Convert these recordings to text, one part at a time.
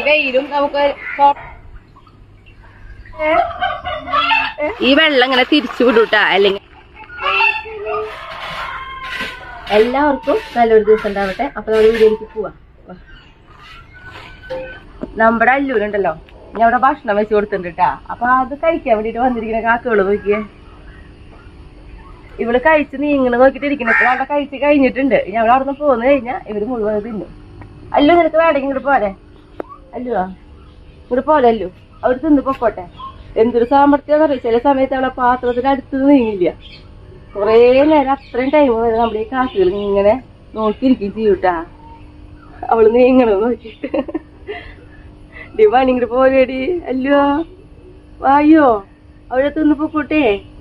വെയിലും നമുക്ക് സോ- ഈ വെള്ളം ഇങ്ങനെ തിരിച്ചു വിടൂട്ടാ അല്ലെങ്കിൽ എല്ലാവർക്കും നല്ലൊരു ദിവസം ഉണ്ടാവട്ടെ അപ്പൊ നമ്മൾ വീഡിയോയിലേക്ക് പോവാ വാ. നമ്മുടെ അല്ലൂരുണ്ടല്ലോ ഞാൻ അവിടെ ഭക്ഷണം വെച്ച് കൊടുത്തിട്ടുണ്ട് കേട്ടാ അപ്പൊ അത് കഴിക്കാൻ വേണ്ടിട്ട് വന്നിരിക്കുന്ന കാക്കകള് നോക്കിയേ ഇവള് കഴിച്ച് നീങ്ങള് നോക്കിട്ട് ഇരിക്കുന്നത് ഇപ്പൊ അവിടെ കഴിച്ച് കഴിഞ്ഞിട്ടുണ്ട് ഇനി അവൾ അവിടെ നിന്ന് പോന്നു കഴിഞ്ഞാൽ ഇവര് മുഴുവൻ തിന്നും അല്ലു നിനക്ക് വേണമെങ്കിൽ ഇങ്ങോട്ട് പോരെ അല്ലുവാ ഇങ്ങോട്ട് പോലെ അല്ലു അവർ തിന്ന് പൊക്കോട്ടെ എന്തൊരു സാമർത്ഥ്യം അറിയാം ചില സമയത്ത് അവളെ പാത്രത്തിന് അടുത്ത് നീങ്ങില്ല കുറേ നേരം അത്രയും ടൈം വരെ നമ്മുടെ ഈ കാക്കുകൾ ഇങ്ങനെ നോക്കിയിരിക്കും ചെയ്യൂട്ടാ അവള് നീങ്ങണം നോക്കിട്ട് ഡിവാൻ ഇങ്ങോട്ട് പോരേടി അല്ലോ വായോ അവിടെ തിന്ന് പൊക്കോട്ടെ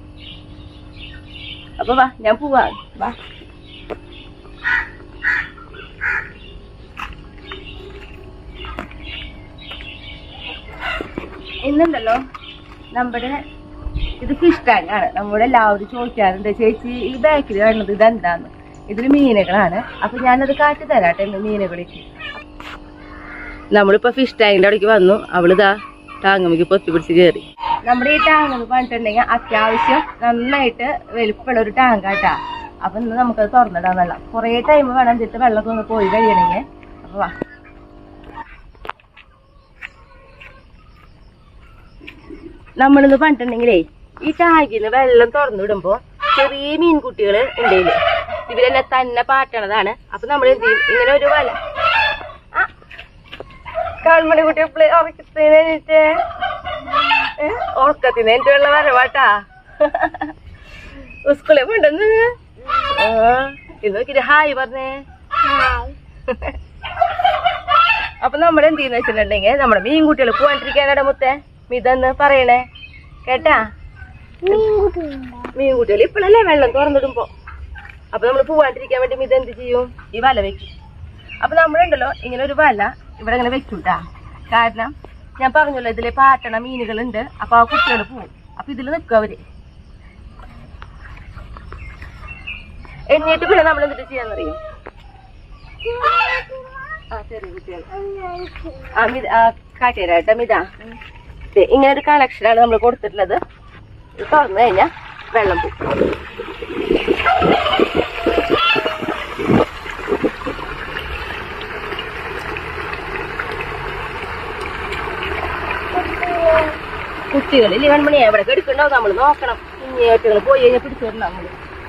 അപ്പൊ വാ ഞാൻ പോവാ വാ ഇന്നുണ്ടല്ലോ നമ്മുടെ ഇത് ഫിഷ് ടാങ്ക് ആണ് നമ്മുടെ എല്ലാവരും ചോദിക്കാറുണ്ട് ചേച്ചി ഈ ബാക്കിൽ കാണുന്നത് ഇതെന്താന്ന് ഇതിൽ മീനുകളാണ് അപ്പൊ ഞാനത് കാട്ടി തരാട്ടെ ഇന്ന് മീനുകളിലേക്ക് നമ്മളിപ്പോ ഫിഷ് ടാങ്കിന്റെ അവിടേക്ക് വന്നു അവളിതാ ടാങ്ങമ്മക്ക് പൊത്തി പിടിച്ച് കയറി നമ്മുടെ ഈ ടാങ്ക് എന്ന് പറഞ്ഞിട്ടുണ്ടെങ്കിൽ അത്യാവശ്യം നന്നായിട്ട് വലുപ്പമുള്ള ഒരു ടാങ്കാട്ടാ അപ്പൊ ഇന്ന് നമുക്കത് തുറന്നിടാൻ വെള്ളം കുറേ ടൈം വേണം എന്നിട്ട് വെള്ളം ഒന്ന് പോയി കഴിയണമെങ്കിൽ അപ്പൊ വാ നമ്മളിന്ന് പറഞ്ഞിട്ടുണ്ടെങ്കിലേ ഈ ടാങ്കിന്ന് വെള്ളം തുറന്നു വിടുമ്പോ ചെറിയ മീൻകുട്ടികള് ഉണ്ടേല് ഇവരെന്നെ തന്നെ പാറ്റണതാണ് അപ്പൊ നമ്മൾ എന്ത് ചെയ്യും ഇങ്ങനെ ഒരു വല ആ, കൺമണി കുട്ടി എപ്പോഴും ഉറക്കത്തിനെന്നിട്ട് ഉറക്കത്തിന് എനിക്ക് വെള്ളം വരവാട്ടാ സ്കൂളിൽ പോണ്ടെന്ന് ഇത് നോക്കിട്ട് ഹായ് പറഞ്ഞേ അപ്പൊ നമ്മൾ എന്ത് ചെയ്യുന്ന വെച്ചിട്ടുണ്ടെങ്കിൽ നമ്മുടെ മീൻകുട്ടികൾ പോവാണ്ടിരിക്കാനാണ് മുത്തേ മിതെന്ന് പറയണേ കേട്ടാ മീൻകുട്ടികൾ ഇപ്പോഴല്ലേ വെള്ളം തുറന്നിടുമ്പോ അപ്പൊ നമ്മൾ പോവാണ്ടിരിക്കാൻ വേണ്ടി മിത എന്ത് ചെയ്യും ഈ വല വെക്കും അപ്പൊ നമ്മളുണ്ടല്ലോ ഇങ്ങനെ ഒരു വല ഇവിടെ ഇങ്ങനെ വെക്കൂട്ടാ കാരണം ഞാൻ പറഞ്ഞല്ലോ ഇതിലെ പാറ്റണ മീനുകളുണ്ട് അപ്പൊ ആ കുട്ടികൾ പോവും അപ്പൊ ഇതിൽ നിൽക്കും അവര് എന്നിട്ട് പിന്നെ നമ്മൾ എന്നിട്ട് ചെയ്യാന്നറിയോ ആ ചെറിയ കുട്ടികൾ ആ മിത ആ കാട്ടിയരാട്ടോ മിത ദേ, ഇങ്ങനെ ഒരു കണക്ഷനാണ് നമ്മൾ കൊടുത്തിട്ടുള്ളത് ഇത് തുറന്നു കഴിഞ്ഞാൽ വെള്ളം പോകും കുട്ടികളിൽ കൺമണി എവിടെ എടുക്കണ്ടാവും നമ്മൾ നോക്കണം കുഞ്ഞേറ്റുകൾ പോയി കഴിഞ്ഞാൽ പിടിച്ചു വരണം നമ്മള്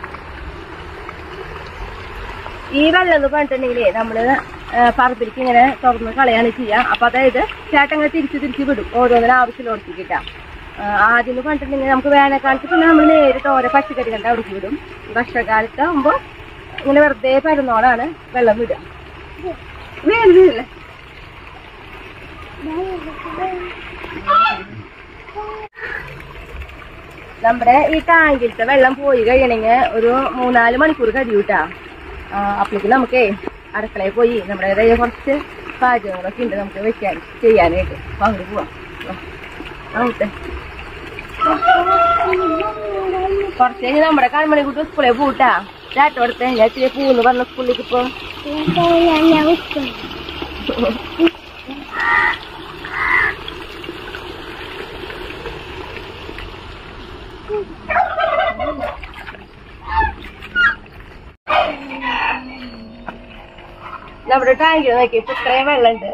ഈ വെള്ളം എന്ന് പറഞ്ഞിട്ടുണ്ടെങ്കിലേ നമ്മള് പറമ്പിലേക്ക് ഇങ്ങനെ തുറന്ന് കളയാണ് ചെയ്യാ അപ്പൊ അതായത് ചേട്ടങ്ങൾ തിരിച്ച് തിരിച്ച് വിടും ഓരോന്നിനും ആവശ്യമുള്ളവർക്കിട്ടാ ആദ്യം എന്ന് പറഞ്ഞിട്ടുണ്ടെങ്കിൽ നമുക്ക് വേനൽക്കാലത്ത് പിന്നെ നമ്മൾ നേരിട്ട് ഓരോ പച്ചക്കറി കണ്ട് അവിടേക്ക് വിടും വർഷക്കാലത്ത് ആകുമ്പോ ഇങ്ങനെ വെറുതെ പരന്നോടാണ് വെള്ളം വിടുക വേണ്ടില്ലേ നമ്മുടെ ഈ ടാങ്കിലത്തെ വെള്ളം പോയി കഴിയണമെങ്കിൽ ഒരു മൂന്നാല് മണിക്കൂർ കഴിയൂട്ടാ അപ്പോഴേക്കും നമുക്കേ അടുക്കളയിൽ പോയി നമ്മുടെ കയ്യിൽ കുറച്ച് പാചകങ്ങളൊക്കെ ഉണ്ട് നമുക്ക് വെക്കാൻ ചെയ്യാനായിട്ട് അപ്പൊ അങ്ങോട്ട് പോവാം വാ. അങ്ങോട്ട് കുറച്ച് കഴിഞ്ഞ് നമ്മുടെ കൺമണി കുട്ടി സ്കൂളിൽ പോട്ടാ ചാറ്റ കൊടുത്തേ ഞാൻ ഇച്ചിരി പൂന്ന് പറഞ്ഞ സ്കൂളിലേക്ക് ഇപ്പൊ നമ്മുടെ ടാങ്കിൽ നോക്കി ഇപ്പൊ ഇത്രയും വെള്ളമുണ്ട്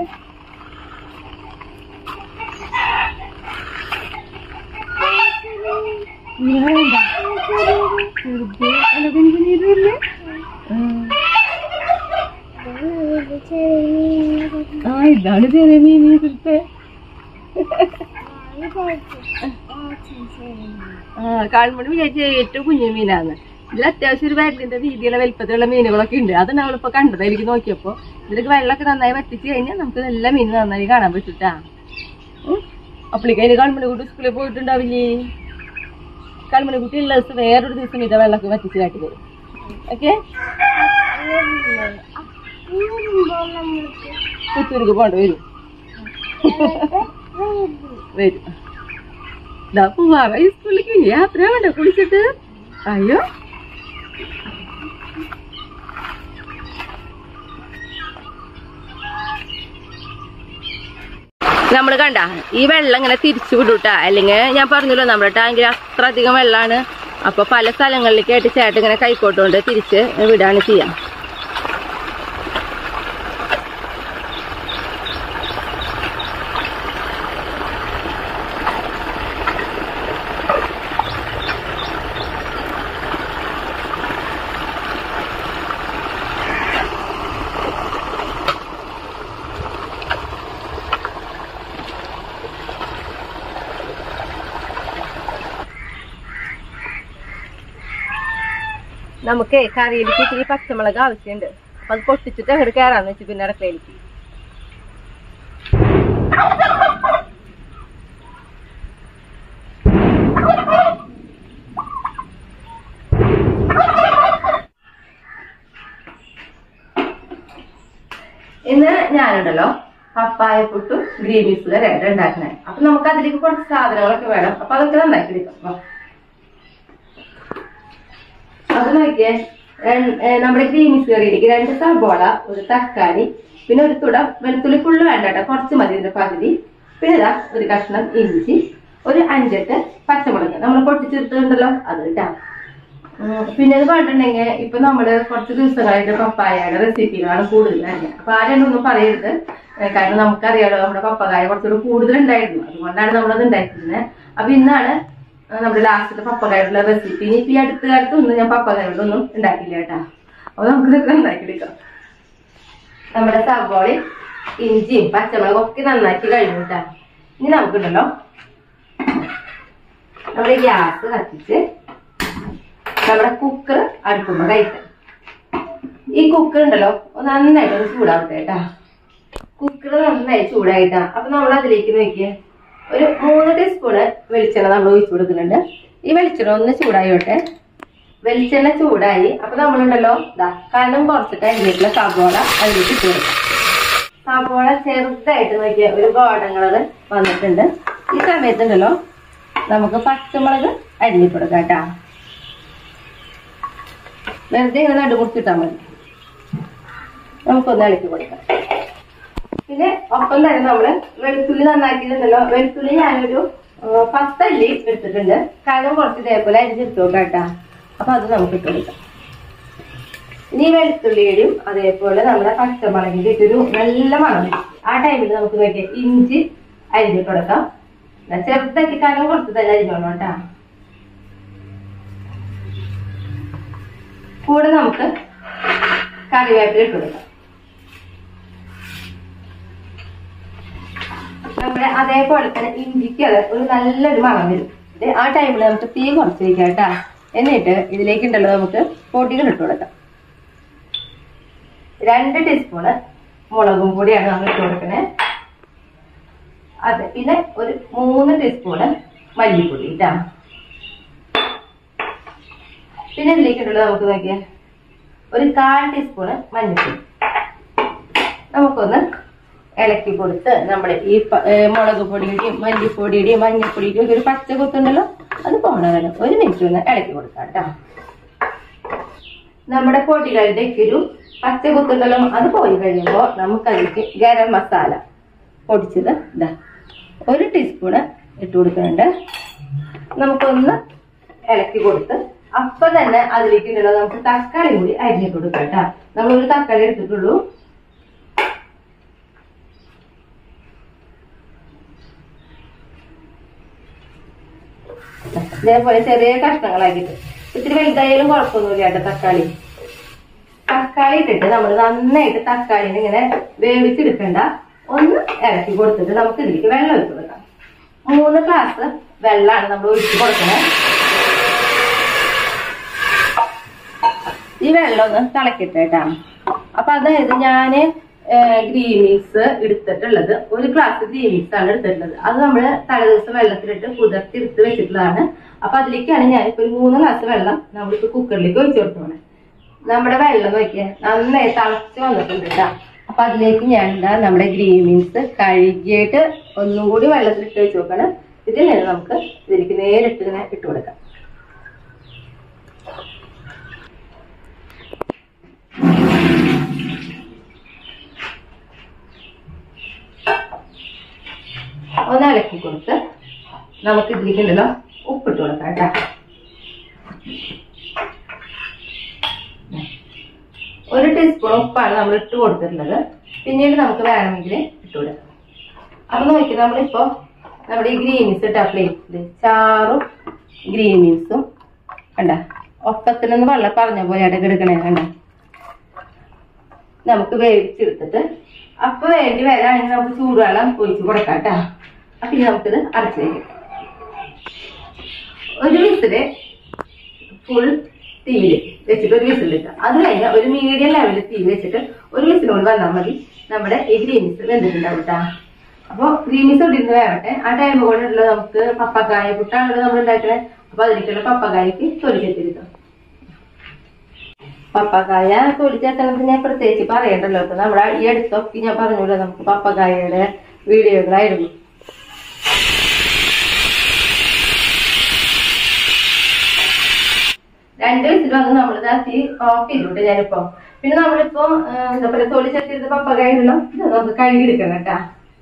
ആ ഇതാണ് ചെറിയ മീൻ ഇതിലത്തെ ആ കാൽമണി വിചാരിച്ച ഏറ്റവും കുഞ്ഞു മീനാണ് ഇതിൽ അത്യാവശ്യം ഒരു വരലിന്റെ വീതിയുള്ള വലിപ്പത്തിലുള്ള മീനുകളൊക്കെ ഉണ്ട് അത് നമ്മളിപ്പോ കണ്ടത് എനിക്ക് നോക്കിയപ്പോ ഇതിലേക്ക് വെള്ളമൊക്കെ നന്നായി വറ്റിച്ച് കഴിഞ്ഞാൽ നമുക്ക് എല്ലാ മീനും നന്നായി കാണാൻ പറ്റൂട്ടാ അപ്പളേക്ക് അതിന് കൺമണി കുട്ടി സ്കൂളിൽ പോയിട്ടുണ്ടാവില്ലേ കൺമണി കുട്ടി ഉള്ള ദിവസം വേറൊരു ദിവസം ഇത് വെള്ളമൊക്കെ വറ്റിച്ച് കാട്ടി തരും ഓക്കെ പുത്തൂർക്ക് പോണ്ട വരും വരും ഇതാ പോവാറ ഈ സ്കൂളിലേക്ക് യാത്ര വേണ്ട കുളിച്ചിട്ട് അയ്യോ നമ്മൾ കണ്ട ഈ വെള്ളം ഇങ്ങനെ തിരിച്ചു വിടൂട്ടാ അല്ലെങ്കിൽ ഞാൻ പറഞ്ഞല്ലോ നമ്മുടെ ടാങ്കിൽ അത്ര അധികം വെള്ളമാണ് അപ്പൊ പല സ്ഥലങ്ങളിലേക്കായിട്ട് ചേട്ടൻ ഇങ്ങനെ കൈക്കോട്ടുകൊണ്ട് തിരിച്ച് വിടാണ് ചെയ്യാം നമുക്ക് കറിയിലേക്ക് ഇത്തിരി പച്ചമുളക് ആവശ്യമുണ്ട് അപ്പൊ അത് പൊട്ടിച്ചിട്ട് അങ്ങോട്ട് കയറാന്ന് വെച്ച് പിന്നെ അടുക്കളയിലേക്ക് ഇന്ന് ഞാനുണ്ടല്ലോ പപ്പായ പുട്ടും ഗ്രീൻ പീസ് കറിയായിട്ട് ഉണ്ടാക്കണേ അപ്പൊ നമുക്ക് അതിലേക്ക് കുറച്ച് സാധനങ്ങളൊക്കെ വേണം അപ്പൊ അതൊക്കെ നന്നാക്കി എടുക്കാം വാ. അത് നോക്കിയേ രണ്ട്- ഏ, നമ്മുടെ ഗ്രീൻ പീസ് കറിയിലേക്ക് രണ്ട് സബോള ഒരു തക്കാളി പിന്നെ ഒരു തുട വെളുത്തുള്ളി ഫുള്ള് വേണ്ട കേട്ടോ കുറച്ച് മതി ഇതിന്റെ പകുതി പിന്നെ ഇതാ ഒരു കഷ്ണം ഇഞ്ചി ഒരു അഞ്ചെട്ട് പച്ചമുളക് നമ്മൾ പൊട്ടിച്ചെടുത്തിട്ടുണ്ടല്ലോ അത് കേട്ടാ ഉം, പിന്നെ ഇത് പറഞ്ഞിട്ടുണ്ടെങ്കിൽ ഇപ്പൊ നമ്മള് കുറച്ച് ദിവസങ്ങളായിട്ട് പപ്പായയുടെ റെസിപ്പികളാണ് കൂടുതൽ അറിയാം അപ്പൊ ആരെയും ഒന്നും പറയരുത് ഏ, കാരണം നമുക്കറിയാലോ നമ്മുടെ പപ്പകായ കുറച്ചുകൂടി കൂടുതൽ ഉണ്ടായിരുന്നു അതുകൊണ്ടാണ് നമ്മളത് ഉണ്ടാക്കിയിരുന്നത് അപ്പൊ ഇന്നാണ് ആ, നമ്മുടെ ലാസ്റ്റത്തെ പപ്പകായുള്ള റെസിപ്പി ഇനി ഇപ്പൊ ഈ അടുത്ത കാലത്ത് ഒന്നും ഞാൻ പപ്പകായോടൊന്നും ഉണ്ടാക്കില്ല കേട്ടാ അപ്പൊ നമുക്ക് ഇതൊക്കെ ഉണ്ടാക്കിയെടുക്കാം നമ്മുടെ സവോളയും ഇഞ്ചിയും പച്ചമുളകും ഒക്കെ നന്നാക്കി കഴിഞ്ഞു കേട്ടാ ഇനി നമുക്കുണ്ടല്ലോ നമ്മുടെ ഗ്യാസ് കത്തിച്ച് നമ്മുടെ കുക്കർ അടുപ്പുമ്പോ കഴിക്കാം ഈ കുക്കർ ഉണ്ടല്ലോ ഒന്ന് നന്നായിട്ട് ഒന്ന് ചൂടാവട്ടെ കേട്ടാ കുക്കർ നന്നായി ചൂടായിട്ടാ അപ്പൊ നമ്മൾ അതിലേക്ക് നോക്കിയേ ഒരു മൂന്ന് ടീസ്പൂണ് വെളിച്ചെണ്ണ നമ്മൾ ഒഴിച്ചു കൊടുക്കുന്നുണ്ട് ഈ വെളിച്ചെണ്ണ ഒന്ന് ചൂടായോട്ടെ വെളിച്ചെണ്ണ ചൂടായി അപ്പൊ നമ്മളുണ്ടല്ലോ ഇതാ കനം കുറച്ചിട്ട് അതിലേക്കുള്ള സവോള അതിലേക്ക് ഇട്ട് കൊടുക്കാം സവോള ചെറുതായിട്ട് നോക്കിയ ഒരു ഗോൾഡൻ കളർ വന്നിട്ടുണ്ട് ഈ സമയത്തുണ്ടല്ലോ നമുക്ക് പച്ചമുളക് അരിഞ്ഞിട്ട് കൊടുക്കാം കേട്ടാ വെറുതെ ഇങ്ങനെ നടുമുറിച്ചിട്ടാൽ മതി നമുക്കൊന്ന് ഇളക്കി കൊടുക്കാം പിന്നെ ഒപ്പം തന്നെ നമ്മള് വെളുത്തുള്ളി നന്നാക്കിയിട്ടുണ്ടല്ലോ വെളുത്തുള്ളി ഞാനൊരു ആ, പത്തല്ലി എടുത്തിട്ടുണ്ട് കാരണം കുറച്ച് ഇതേപോലെ അരിഞ്ഞെടുത്ത് നോക്കാം കേട്ടാ അപ്പൊ അത് നമുക്ക് ഇട്ട് കൊടുക്കാം ഇനി ഈ വെളുത്തുള്ളിയുടെയും അതേപോലെ നമ്മുടെ പച്ചമുളകിന്റെ ഇട്ടൊരു നല്ല മണം വരും. ആ ടൈമിൽ നമുക്ക് നോക്കിയാൽ ഇഞ്ചി അരിഞ്ഞിട്ട് കൊടുക്കാം ദാ ചെറുതാക്കി കനം കുറച്ച് തന്നെ അരിഞ്ഞോളൂ കേട്ടാ കൂടെ നമുക്ക് കറിവേപ്പില ഇട്ട് കൊടുക്കാം നമ്മുടെ അതേപോലെ തന്നെ ഇഞ്ചിക്ക് അത് ഒരു നല്ലൊരു മണം വരും ഇത് ആ ടൈമിൽ നമുക്ക് തീ കുറച്ച് വയ്ക്കാം കേട്ടാ എന്നിട്ട് ഇതിലേക്ക് ഉണ്ടല്ലോ നമുക്ക് പൊടികൾ ഇട്ട് കൊടുക്കാം രണ്ട് ടീസ്പൂണ് മുളകും പൊടിയാണ് നമ്മൾ ഇട്ട് കൊടുക്കണേ അതെ പിന്നെ ഒരു മൂന്ന് ടീസ്പൂണ് മല്ലിപ്പൊടി ഇട്ടാ പിന്നെ ഇതിലേക്ക് ഉണ്ടല്ലോ നമുക്ക് നോക്കിയാൽ ഒരു കാൽ ടീസ്പൂണ് മഞ്ഞൾപ്പൊടി നമുക്കൊന്ന് ഇളക്കി കൊടുത്ത് നമ്മുടെ ഈ പ- ഏ, മുളക് പൊടിയുടെയും മല്ലിപ്പൊടിയുടെയും മഞ്ഞൾപ്പൊടിയുടെയും ഒക്കെ ഒരു പച്ച കുത്തുണ്ടല്ലോ അത് പോണ വരെ ഒരു മിനിറ്റ് ഒന്ന് ഇളക്കി കൊടുക്കാം കേട്ടോ നമ്മുടെ പൊടികളുടെ ഒക്കെ ഒരു പച്ച കുത്തുണ്ടല്ലോ അത് പോയി കഴിയുമ്പോൾ നമുക്കതിലേക്ക് ഗരം മസാല പൊടിച്ചത് ഇതാ ഒരു ടീസ്പൂണ് ഇട്ട് കൊടുക്കുന്നുണ്ട് നമുക്കൊന്ന് ഇളക്കി കൊടുത്ത് അപ്പൊ തന്നെ അതിലേക്ക് ഇടണം നമുക്ക് തക്കാളി കൂടി അരിഞ്ഞിട്ട് കൊടുക്കാം കേട്ടോ നമ്മൾ ഒരു തക്കാളി എടുത്തിട്ടുള്ളൂ ഇതേപോലെ ചെറിയ കഷ്ണങ്ങളാക്കിയിട്ട് ഇത്തിരി വലുതായാലും കുഴപ്പമൊന്നുമില്ല കേട്ടോ തക്കാളി തക്കാളി ഇട്ടിട്ട് നമ്മൾ നന്നായിട്ട് തക്കാളിനെ ഇങ്ങനെ വേവിച്ചെടുക്കണ്ട ഒന്ന് ഇറക്കി കൊടുത്തിട്ട് നമുക്ക് ഇതിലേക്ക് വെള്ളം ഒഴിച്ച് കൊടുക്കാം മൂന്ന് ഗ്ലാസ് വെള്ളമാണ് നമ്മൾ ഒഴിച്ച് കൊടുക്കണേ ഈ വെള്ളം ഒന്ന് തിളക്കട്ടെ കേട്ടാ അപ്പൊ അതായത് ഞാന് ഗ്രീൻ മീൽസ് എടുത്തിട്ടുള്ളത് ഒരു ഗ്ലാസ് ഗ്രീൻ മീൽസ് ആണ് എടുത്തിട്ടുള്ളത് അത് നമ്മള് തലേദിവസം വെള്ളത്തിലിട്ട് കുതിർത്തി എടുത്ത് വെച്ചിട്ടുള്ളതാണ് അപ്പൊ അതിലേക്കാണ് ഞാൻ ഇപ്പൊ ഒരു മൂന്ന് ഗ്ലാസ് വെള്ളം നമ്മളിപ്പോ കുക്കറിലേക്ക് ഒഴിച്ചു കൊടുത്തോണേ നമ്മുടെ വെള്ളം നോക്കിയാൽ നന്നായി തിളച്ച് വന്നിട്ടുണ്ട് കേട്ടാ അപ്പൊ അതിലേക്ക് ഞാൻ എന്താ നമ്മുടെ ഗ്രീൻ മീൻസ് കഴുകിയിട്ട് ഒന്നും കൂടി വെള്ളത്തിലിട്ട് വെച്ച് നോക്കണം ഇതിൽ നിന്ന് നമുക്ക് ഇതിലേക്ക് നേരിട്ട് ഇങ്ങനെ ഇട്ട് കൊടുക്കാം ഒന്ന് ഇളക്കി കൊടുത്ത് നമുക്ക് ഇതിലേക്കുണ്ടല്ലോ ഉപ്പിട്ട് കൊടുക്കാം കേട്ടോ ഒരു ടീസ്പൂൺ ഉപ്പാണ് നമ്മൾ ഇട്ട് കൊടുത്തിട്ടുള്ളത് പിന്നീട് നമുക്ക് വേണമെങ്കിൽ ഇട്ട് കൊടുക്കാം അപ്പൊ നോക്കി നമ്മളിപ്പോ നമ്മുടെ ഈ ഗ്രീൻസ് ഇട്ട പ്ലേറ്റില് ചാറും ഗ്രീൻ ബീൻസും കണ്ട ഒപ്പത്തിനൊന്ന് വെള്ളം പറഞ്ഞ പോലെ ഇടയ്ക്ക് എടുക്കണേ കണ്ട നമുക്ക് വേവിച്ചെടുത്തിട്ട് അപ്പൊ വേണ്ടി വരാണെങ്കിൽ നമുക്ക് ചൂടുവെള്ളം ഒഴിച്ച് കൊടുക്കാം കേട്ടാ അപ്പൊ ഇനി നമുക്കിത് അടച്ചു വയ്ക്കാം ഒരു വിസില് ഫുൾ തീയില് വെച്ചിട്ട് ഒരു വിസിൽ ഇട്ടാം അത് കഴിഞ്ഞാൽ ഒരു മീഡിയം ലെവലിൽ തീ വെച്ചിട്ട് ഒരു വിസിൽ കൊണ്ട് വന്നാൽ മതി നമ്മുടെ ഈ ഗ്രീൻസ് വെന്തിട്ടുണ്ടാവും കേട്ടാ അപ്പൊ ഗ്രീൻസ് ഇട്ടിരുന്ന് വേവട്ടെ ആ ടൈം കൊണ്ടുള്ള നമുക്ക് പപ്പക്കായ പുട്ടാണല്ലോ നമ്മൾ ഉണ്ടാക്കണേ അപ്പൊ അതിലേക്കുള്ള പപ്പക്കായക്ക് തൊലിച്ചെത്തിരിക്കാം പപ്പക്കായ തൊലിച്ചെത്തണത് ഞാൻ പ്രത്യേകിച്ച് പറയണ്ടല്ലോ ഇപ്പൊ നമ്മുടെ ഈ അടുത്തൊക്കെ ഞാൻ പറഞ്ഞല്ലോ നമുക്ക് പപ്പക്കായയുടെ വീഡിയോകളായിരുന്നു രണ്ട് വിസിൽ വന്ന് നമ്മൾ തീ ഓഫ് ചെയ്തിട്ട് ഞാനിപ്പോ പിന്നെ നമ്മളിപ്പോ ആ, എന്താ പറയാ തൊലി ചെത്തിരുന്ന പപ്പകായുള്ള ഇത് നമുക്ക് കഴുകിയെടുക്കണം കേട്ടാ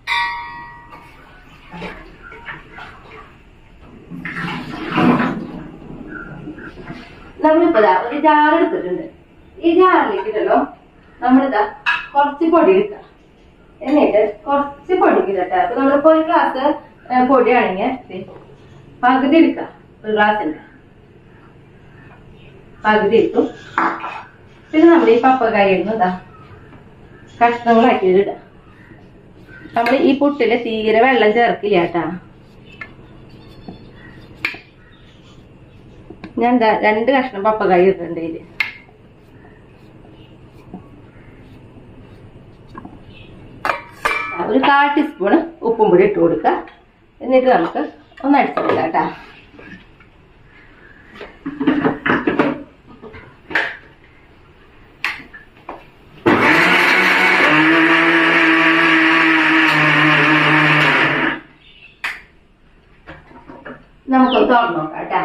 നമ്മളിപ്പോ ദാ ഒരു ജാർ എടുത്തിട്ടുണ്ട് ഈ ജാറിലേക്ക് ഇട്ടല്ലോ നമ്മളിതാ കുറച്ച് പൊടി എടുക്കാം എന്നിട്ട് കുറച്ച് പൊടിക്ക് കേട്ടോ അപ്പൊ നമ്മളിപ്പോ ഒരു ഗ്ലാസ് പൊടിയാണെങ്കിൽ ദേ, പകുതി എടുക്കാം ഒരു ഗ്ലാസിന്റെ പകുതി ഇട്ടു പിന്നെ നമ്മുടെ ഈ പപ്പക്കായ ഇതാ കഷ്ണങ്ങളാക്കി ഇടാം നമ്മൾ ഈ പുട്ടില് തീരെ വെള്ളം ചേർക്കില്ല കേട്ടാ ഞാൻ ദാ രണ്ട് കഷ്ണം പപ്പക്കായ ഇട്ടിട്ടുണ്ട് ഇതില് ഒരു കാൽ ടീസ്പൂണ് ഉപ്പും പൊടി ഇട്ട് കൊടുക്കുക എന്നിട്ട് നമുക്ക് ഒന്ന് അടിച്ചിട്ടില്ല കേട്ടാ നമുക്കൊന്ന് തുറന്നു നോക്കാം കേട്ടാ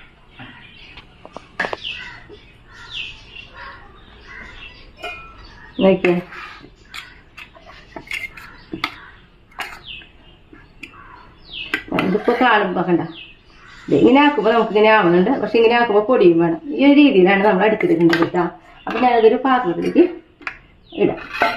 നോക്കിയേ ഇതിപ്പോ കാണുമ്പോ കണ്ട ദേ ഇങ്ങനെ ആക്കുമ്പോ നമുക്ക് ഇങ്ങനെ ആവുന്നുണ്ട് പക്ഷെ ഇങ്ങനെ ആക്കുമ്പോ പൊടിയും വേണം ഈ ഒരു രീതിയിലാണ് നമ്മൾ അടുക്കെടുക്കേണ്ടത് കേട്ടാ അപ്പൊ ഞാനതൊരു പാത്രത്തിലേക്ക് ഇടാം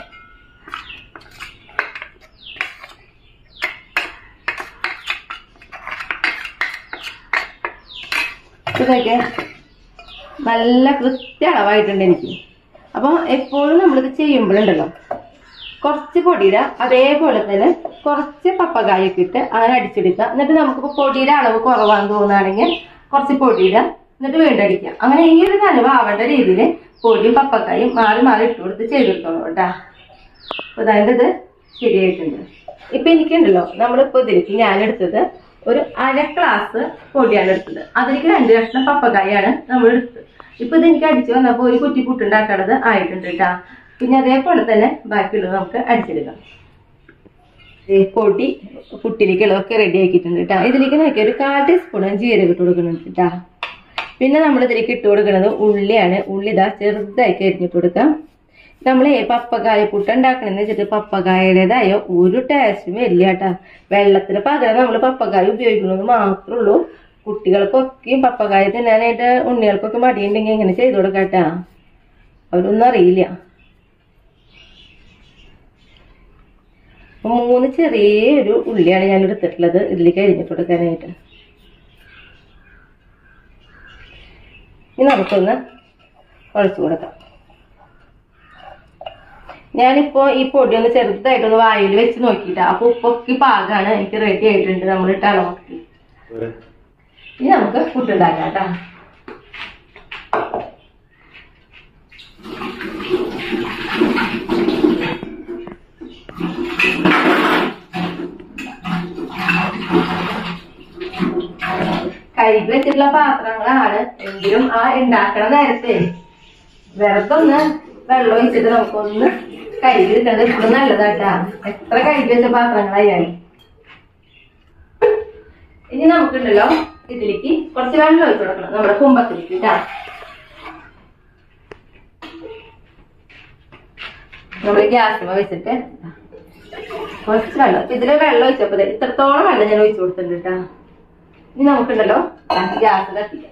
ഇതൊക്കെ നല്ല കൃത്യ അളവായിട്ടുണ്ട് എനിക്ക് അപ്പോൾ എപ്പോഴും നമ്മളിത് ചെയ്യുമ്പോഴുണ്ടല്ലോ കുറച്ച് പൊടിയിടുക അതേപോലെ തന്നെ കുറച്ച് പപ്പകായൊക്കെ ഇട്ട് അങ്ങനെ അടിച്ചെടുക്കുക എന്നിട്ട് നമുക്കിപ്പോൾ പൊടിയുടെ അളവ് കുറവാന്ന് തോന്നുകയാണെങ്കിൽ കുറച്ച് പൊടിയിടുക എന്നിട്ട് വീണ്ടും അടിക്കുക അങ്ങനെ ഈ ഒരു നനവ് ആവേണ്ട രീതിയിൽ പൊടിയും പപ്പക്കായും മാറി മാറി ഇട്ട് കൊടുത്ത് ചെയ്തെടുത്തോളൂ കേട്ടാ അപ്പൊ അതായത് ഇത് ശരിയായിട്ടുണ്ട് ഇപ്പൊ എനിക്കുണ്ടല്ലോ നമ്മളിപ്പോ ഇതിലേക്ക് ഞാൻ എടുത്തത് ഒരു അര ഗ്ലാസ് പൊടിയാണ് എടുത്തത് അതിലേക്ക് രണ്ട് കഷ്ണം പപ്പക്കായാണ് നമ്മൾ എടുത്തത് ഇപ്പൊ ഇത് എനിക്ക് അടിച്ചു വന്നപ്പോ ഒരു കുറ്റി പുട്ടുണ്ടാക്കണത് ആയിട്ടുണ്ട് കേട്ടാ പിന്നെ അതേപോലെ തന്നെ ബാക്കിയുള്ളത് നമുക്ക് അടിച്ചെടുക്കാം ഈ പൊടി പുട്ടിലേക്കുള്ളതൊക്കെ റെഡി ആക്കിയിട്ടുണ്ട് കേട്ടോ ഇതിലേക്ക് നോക്കിയ ഒരു കാൽ ടീസ്പൂൺ ജീരകം ഇട്ട് കൊടുക്കുന്നുണ്ട് കേട്ടാ പിന്നെ നമ്മൾ ഇതിലേക്ക് ഇട്ട് കൊടുക്കുന്നത് ഉള്ളിയാണ് ഉള്ളി ഇതാ ചെറുതായിട്ട് അരിഞ്ഞിട്ട് കൊടുക്കാം നമ്മളെ പപ്പക്കായ പുട്ട് ഉണ്ടാക്കണമെന്ന് വെച്ചിട്ട് പപ്പക്കായയുടേതായ ഒരു ടേസ്റ്റും വരില്ല കേട്ടാ വെള്ളത്തിന് പകരം നമ്മൾ പപ്പക്കായ ഉപയോഗിക്കുന്നത് മാത്രമേ ഉള്ളൂ കുട്ടികൾക്കൊക്കെയും പപ്പക്കായ തിന്നാനായിട്ട് ഉണ്ണികൾക്കൊക്കെ മടിയുണ്ടെങ്കിൽ ഇങ്ങനെ ചെയ്തു കൊടുക്കാം കേട്ടാ അവരൊന്നും അറിയില്ല അപ്പൊ മൂന്ന് ചെറിയൊരു ഉള്ളിയാണ് ഞാൻ എടുത്തിട്ടുള്ളത് ഇതിലേക്ക് അരിഞ്ഞിട്ട് കൊടുക്കാനായിട്ട് ഇനി നമുക്കൊന്ന് കുഴച്ച് കൊടുക്കാം ഞാനിപ്പോ ഈ പൊടി ഒന്ന് ചെറുതായിട്ടൊന്ന് വായിൽ വെച്ച് നോക്കിയിട്ടാ അപ്പൊ ഉപ്പൊക്കെ പാകാണ് എനിക്ക് റെഡി ആയിട്ടുണ്ട് നമ്മൾ ഇട്ട അളവൊക്കെ ഇനി നമുക്ക് പുട്ടുണ്ടാക്കാം കേട്ടാ കയ്യിൽ വെച്ചിട്ടുള്ള പാത്രങ്ങളാണ് എങ്കിലും ആ ഉണ്ടാക്കണ നേരത്തെ വെറുതെ ഒന്ന് വെള്ളം ഒഴിച്ചിട്ട് നമുക്കൊന്ന് കയ്യിൽ ഇട്ടത് എപ്പോഴും നല്ലതാട്ടാ എത്ര കയ്യിൽ വെച്ച പാത്രങ്ങളായാലും ഇനി നമുക്കുണ്ടല്ലോ ഇതിലേക്ക് കുറച്ച് വെള്ളം ഒഴിച്ചു കൊടുക്കണം നമ്മുടെ കുമ്പത്തിലേക്ക് കേട്ടാ നമ്മൾ ഗ്യാസ് വെച്ചിട്ട് കുറച്ച് വെള്ളം ഇപ്പൊ ഇതില് വെള്ളം ഒഴിച്ചപ്പോ ദേ ഇത്രത്തോളം വെള്ളം ഞാൻ ഒഴിച്ചു കൊടുത്തിട്ടുണ്ട് കേട്ടാ ഇനി നമുക്കുണ്ടല്ലോ ഗ്യാസ് കത്തിക്കാം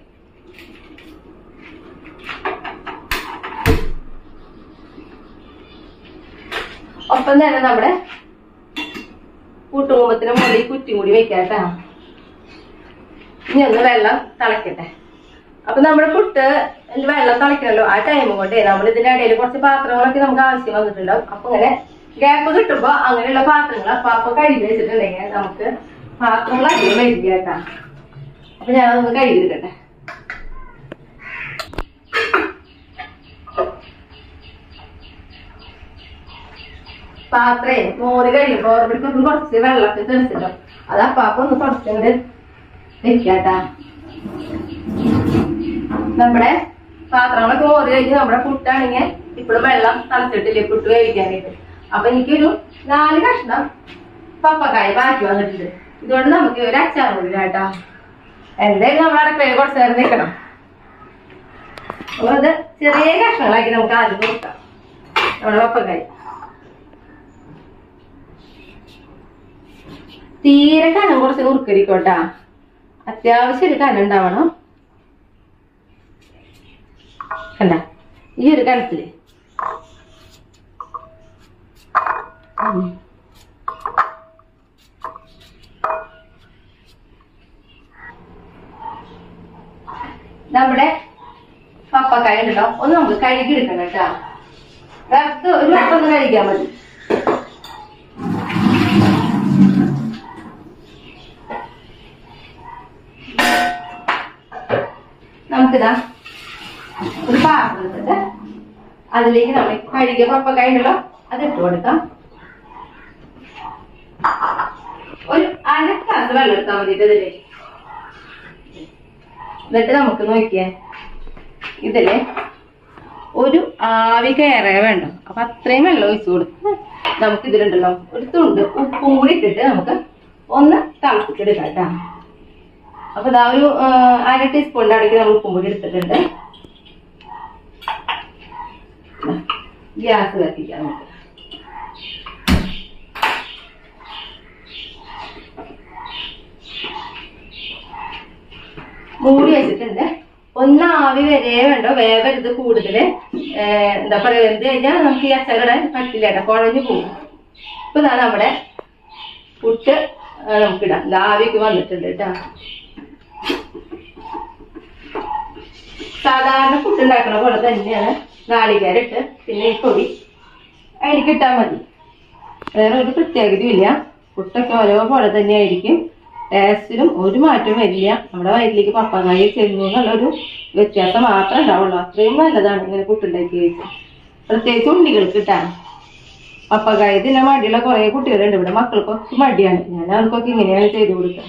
ഒപ്പം തന്നെ നമ്മുടെ കൂട്ടുകുമ്പത്തിന് മുകളിൽ കുറ്റിയും കൂടി വെക്കാം കേട്ടാ ഇനി ഒന്ന് വെള്ളം തിളക്കട്ടെ അപ്പൊ നമ്മുടെ പുട്ട് ഇതില് വെള്ളം തിളക്കണല്ലോ ആ ടൈം കൊണ്ടേ നമ്മൾ ഇതിന്റെ ഇടയിൽ കുറച്ച് പാത്രങ്ങളൊക്കെ നമുക്ക് ആവശ്യം വന്നിട്ടുണ്ടാവും അപ്പൊ ഇങ്ങനെ ഗ്യാപ്പ് കിട്ടുമ്പോ അങ്ങനെയുള്ള പാത്രങ്ങൾ അപ്പൊ അപ്പൊ കഴുകി വെച്ചിട്ടുണ്ടെങ്കിൽ നമുക്ക് പാത്രങ്ങൾ അധികം വരില്ല കേട്ടാ അപ്പൊ ഞാനതൊന്ന് കഴുകി എടുക്കട്ടെ പാത്രേ മോര് കഴിയുമ്പോ ഓർമ്മയ്ക്കൊന്ന് കുറച്ച് വെള്ളമൊക്കെ തെളിച്ചിട്ടോ അത് അപ്പാപ്പൊ ഒന്ന് കുറച്ചുകൂടെ വെക്കാട്ടാ നമ്മുടെ പാത്രങ്ങളൊക്കെ മോര് കഴിഞ്ഞ് നമ്മുടെ പുട്ടാണെങ്കിൽ ഇപ്പോഴും വെള്ളം തളച്ചിട്ടില്ലേ പുട്ട് വേവിക്കാനായിട്ട് അപ്പൊ എനിക്കൊരു നാല് കഷ്ണം പപ്പക്കായ ബാക്കി വന്നിട്ടുണ്ട് ഇതുകൊണ്ട് നമുക്ക് ഒരു അച്ചാർ കൂടി കേട്ടാ എന്തായാലും നമ്മുടെ അടുക്കളയിൽ കുറച്ച് നേരം നിൽക്കണം അപ്പൊ അത് ചെറിയ കഷ്ണങ്ങളാക്കി നമുക്ക് ആദ്യം കൊടുക്കാം നമ്മുടെ പപ്പക്കായ തീരെ കനം കുറച്ച് നുറുക്കരിക്കോട്ടാ അത്യാവശ്യം ഒരു കനം ഉണ്ടാവണം കണ്ട ഈ ഒരു കനത്തില് ഉം. നമ്മുടെ പപ്പക്കായ ഉണ്ടല്ലോ ഒന്ന് നമുക്ക് കഴുകി എടുക്കണം കേട്ടാ വെറുതെ ഒരു വട്ടം ഒന്ന് കഴുകിയാൽ മതി നമുക്കിതാ ഒരു പാത്രം എടുത്തിട്ട് അതിലേക്ക് നമ്മൾ കഴുകിയ പപ്പക്കായ ഉണ്ടല്ലോ അത് ഇട്ട് കൊടുക്കാം ഒരു അര ഗ്ലാസ് വെള്ളം എടുത്താൽ മതി ഇതിലേക്ക് എന്നിട്ട് നമുക്ക് നോക്കിയേ ഇതില് ഒരു ആവി കയറേ വേണ്ട അപ്പൊ അത്രയും വെള്ളം ഒഴിച്ചു കൊടുത്ത് നമുക്ക് ഇതിലുണ്ടല്ലോ ഒരു തുണ്ട് ഉപ്പും കൂടി ഇട്ടിട്ട് നമുക്ക് ഒന്ന് തിളപ്പിച്ചെടുക്കാം കേട്ടാ അപ്പൊ ഇതാ ഒരു ആ, അര ടീസ്പൂണിന്റെ അടുക്ക് നമ്മൾ ഉപ്പും കൂടി എടുത്തിട്ടുണ്ട് ഗ്യാസ് കത്തിക്കാം നമുക്ക് മൂടി വെച്ചിട്ടുണ്ട് ഒന്ന് ആവി വരെ വേണ്ടോ വേവരുത് കൂടുതല് ഏഹ് എന്താ പറയാ എന്ത് കഴിഞ്ഞാൽ നമുക്ക് ഈ അച്ചകട പറ്റില്ല കേട്ടോ കുഴഞ്ഞു പോകും ഇപ്പൊ ഇതാ നമ്മുടെ പുട്ട് ആ, നമുക്കിടാം ഇത് ആവിക്ക് വന്നിട്ടുണ്ട് കേട്ടോ സാധാരണ പുട്ട് ഉണ്ടാക്കുന്ന പോലെ തന്നെയാണ് നാളികേരിട്ട് പിന്നെ ഈ പൊടി അതിലേക്ക് ഇട്ടാൽ മതി വേറെ ഒരു പ്രത്യേകതയും ഇല്ല പുട്ടൊക്കെ ഓരോ പോലെ തന്നെയായിരിക്കും ടേസ്റ്റിലും ഒരു മാറ്റവും വരില്ല നമ്മുടെ വയറ്റിലേക്ക് പപ്പങ്ങായി ചെല്ലുന്നു എന്നുള്ളൊരു വ്യത്യാസം മാത്രമേ ഉണ്ടാവുള്ളൂ അത്രയും നല്ലതാണ് ഇങ്ങനെ പുട്ടുണ്ടാക്കി കഴിച്ചാൽ പ്രത്യേകിച്ച് ഉണ്ണികൾക്ക് കിട്ടാൻ പപ്പക്കായ തിന്നാൻ മടിയുള്ള കുറെ കുട്ടികളുണ്ട് ഇവിടെ മക്കൾക്കൊക്കെ മടിയാണ് ഞാൻ അവർക്കൊക്കെ ഇങ്ങനെയാണ് ചെയ്തു കൊടുക്കുക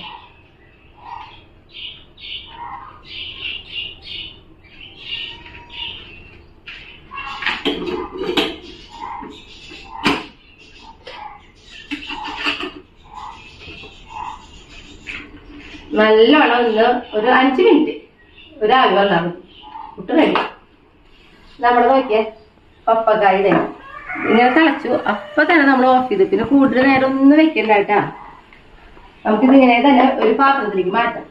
നല്ലോണം ഒന്ന് ഒരു അഞ്ച് മിനിറ്റ് ഒരു ആവി വന്നാൽ മതി പുട്ട് റെഡി നമ്മൾ നോക്കിയേ പപ്പക്കായ തന്നെ ഇങ്ങനെ തിളച്ചു അപ്പൊ തന്നെ നമ്മൾ ഓഫ് ചെയ്തു പിന്നെ കൂടുതൽ നേരം ഒന്നും വെക്കണ്ട കേട്ടാ നമുക്കിതിങ്ങനെ തന്നെ ഒരു പാത്രത്തിലേക്ക് മാറ്റാം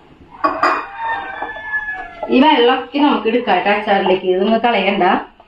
ഈ വെള്ളമൊക്കെ നമുക്ക് എടുക്കാം കേട്ടോ അച്ചാറിലേക്ക് ഇതൊന്നും കളയണ്ട